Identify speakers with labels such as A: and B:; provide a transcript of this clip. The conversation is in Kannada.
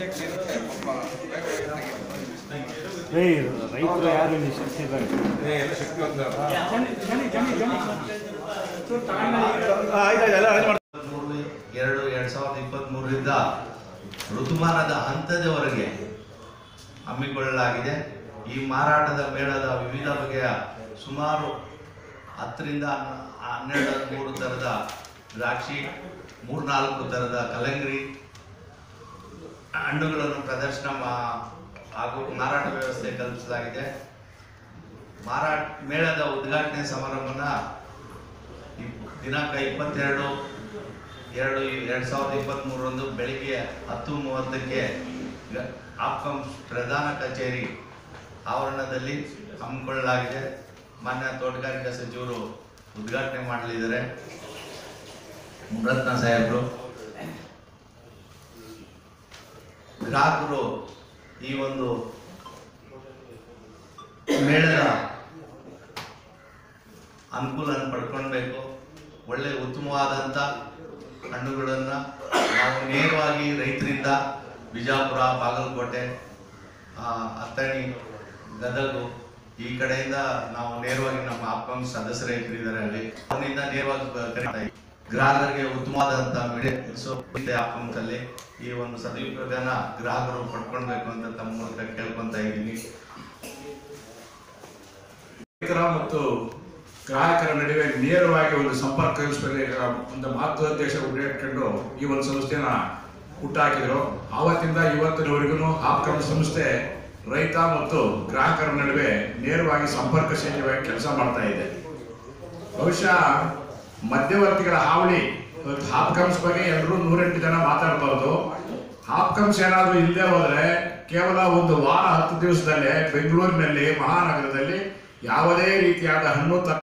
A: ಚೆಕ್ ಇರುತ್ತೆ ಪಾಪ
B: ರೇ ರೈತರು ಯಾರು ನಿಶ್ಚಿಸಿದ್ದಾರೆ
A: ಎಲ್ಲ ಶಕ್ತಿ ಒಂದು
C: ಮೂರು ಎರಡು ಎರಡ್ ಸಾವಿರದ ಇಪ್ಪತ್ತ್ ಮೂರರಿಂದ ಋತುಮಾನದ ಹಂತದವರೆಗೆ ಹಮ್ಮಿಕೊಳ್ಳಲಾಗಿದೆ ಈ ಮಾರಾಟದ ಮೇಳದ ವಿವಿಧ ಬಗೆಯ ಸುಮಾರು ಹತ್ತರಿಂದ ಹನ್ನ- ಹನ್ನೆರಡು ಮೂರು ಥರದ ದ್ರಾಕ್ಷಿ ಮೂರ್ನಾಲ್ಕು ಥರದ ಕಲ್ಲಂಗಡಿ ಹಣ್ಣುಗಳನ್ನು ಪ್ರದರ್ಶನ ಮಾ- ಹಾಗೂ ಮಾರಾಟ ವ್ಯವಸ್ಥೆ ಕಲ್ಪಿಸಲಾಗಿದೆ ಮಾರಾಟ ಮೇಳದ ಉದ್ಘಾಟನೆ ಸಮಾರಂಭನ ಇಪ್- ದಿನಾಂಕ ಇಪ್ಪತ್ತೆರಡು ಎರಡು ಎರಡು ಸಾವಿರದ ಇಪ್ಪತ್ತ್ಮೂರರಂದು ಬೆಳಿಗ್ಗೆ ಹತ್ತು ಮೂವತ್ತಕ್ಕೆ ಗ- ಆಪ್ಕಂ ಪ್ರಧಾನ ಕಚೇರಿ ಆವರಣದಲ್ಲಿ ಹಮ್ಮಿಕೊಳ್ಳಲಾಗಿದೆ ಮಾನ್ಯ ತೋಟಗಾರಿಕಾ ಸಚಿವರು ಉದ್ಘಾಟನೆ ಮಾಡಲಿದ್ದಾರೆ ಮುರತ್ನ ಸಾಹೇಬರು ಗ್ರಾಹಕರು ಈ ಒಂದು ಮೇಳದ ಅನುಕೂಲನ ಪಡ್ಕೊಳ್ಬೇಕು ಒಳ್ಳೆ ಉತ್ತಮವಾದಂಥ ಹಣ್ಣುಗಳನ್ನು ನಾವು ನೇರವಾಗಿ ರೈತರಿಂದ ಬಿಜಾಪುರ ಬಾಗಲಕೋಟೆ ಆ, ಅಥಣಿ ಗದಗು ಈ ಕಡೆಯಿಂದ ನಾವು ನೇರವಾಗಿ ನಮ್ಮ ಆಪ್ಕಾಂ ಸದಸ್ಯ ರೈತರಿದ್ದಾರೆ ಅಲ್ಲಿ ಅವರಿಂದ ನೇರವಾಗಿ ಬ- ಕರೀತಾ ಇದ್ದೀವಿ. ಗ್ರಾಹಕರಿಗೆ ಉತ್ತಮವಾದಂಥ ಮಿಡೆ ಸೊ ಆಪ್ಕಾಂಸಲ್ಲಿ ಈ ಒಂದು ಸದುಪಯೋಗನ ಗ್ರಾಹಕರು ಪಡ್ಕೊಳ್ಬೇಕು ಅಂತ ತಮ್ಮ ಮೂಲಕ ಕೇಳ್ಕೊತಾ ಇದ್ದೀನಿ
D: ರೈತರ ಮತ್ತು ಗ್ರಾಹಕರ ನಡುವೆ ನೇರವಾಗಿ ಒಂದು ಸಂಪರ್ಕ ಕಲ್ಪಿಸಬೇಕು ಒಂದು ಮಹತ್ವೋದ್ದೇಶ ಇಟ್ಕೊಂಡು ಈ ಒಂದು ಸಂಸ್ಥೆನ ಹುಟ್ಟಾಕಿದ್ರು ಆವತ್ತಿಂದ ಇವತ್ತಿನವರೆಗೂ ಆಪ್ಕಮ್ ಸಂಸ್ಥೆ ರೈತ ಮತ್ತು ಗ್ರಾಹಕರ ನಡುವೆ ನೇರವಾಗಿ ಸಂಪರ್ಕ ಸೇತುವೆಯಾಗಿ ಕೆಲಸ ಮಾಡ್ತಾ ಇದೆ ಬಹುಶಃ ಮಧ್ಯವರ್ತಿಗಳ ಹಾವಳಿ ಇವತ್ತು ಹಾಪ್ಕಮ್ಸ್ ಬಗ್ಗೆ ಎಲ್ಲರೂ ನೂರೆಂಟು ಜನ ಮಾತಾಡ್ಬಾರ್ದು ಹಾಪ್ಕಮ್ಸ್ ಏನಾದರೂ ಇಲ್ಲದೆ ಹೋದ್ರೆ ಕೇವಲ ಒಂದು ವಾರ ಹತ್ತು ದಿವಸದಲ್ಲೇ ಬೆಂಗಳೂರಿನಲ್ಲಿ ಮಹಾನಗರದಲ್ಲಿ ಯಾವುದೇ ರೀತಿಯಾದ ಹಣ್ಣು ತರ